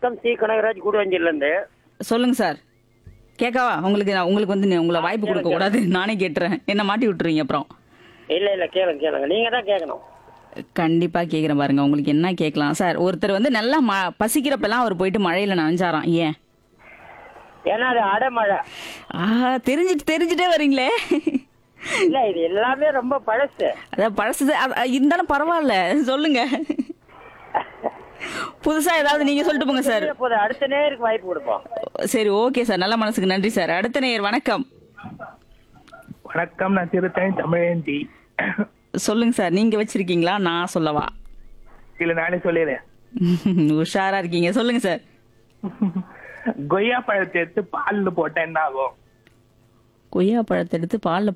வணக்கம் சி கனகராஜ் கூடுவஞ்சிலேருந்து சொல்லுங்க சார் கேட்கவா உங்களுக்கு நான் உங்களுக்கு வந்து நீ- உங்களை வாய்ப்பு கொடுக்க கூடாது நானே கேட்டுறேன் என்ன மாட்டி விட்டுறீங்க அப்புறம் இல்ல இல்ல கேளுங்க கேளுங்க நீங்க தான் கேட்கணும் கண்டிப்பா கேக்குறேன் பாருங்க உங்களுக்கு என்ன கேட்கலாம் சார் ஒருத்தர் வந்து நல்லா ம பசிக்கிறப்பெல்லாம் அவர் போயிட்டு மழையில நனைஞ்சாராம் ஏன் ஏன்னா அது அடைமழை ஆ தெரிஞ்சிட்டு தெரிஞ்சுட்டே வரீங்களே இல்ல இது எல்லாமே ரொம்ப பழசு அதான் பழசு அது- அது இருந்தாலும் பரவாயில்ல சொல்லுங்க புதுசா ஏதாவது நீங்க சொல்லிட்டு போங்க சார் போது அடுத்த நேருக்கு வாய்ப்பு கொடுப்போம் சரி ஓகே சார் நல்ல மனசுக்கு நன்றி சார் அடுத்த நேயர் வணக்கம் வணக்கம் நான் திருத்தணி தமிழேந்தி சொல்லுங்க சார் நீங்க வச்சிருக்கீங்களா நான் சொல்லவா இல்ல நானே சொல்லிடுறேன் உஷாரா இருக்கீங்க சொல்லுங்க சார் கொய்யா பழத்தை எடுத்து பால்ல போட்டா என்ன ஆகும் கொய்யா பழத்தை எடுத்து பால்ல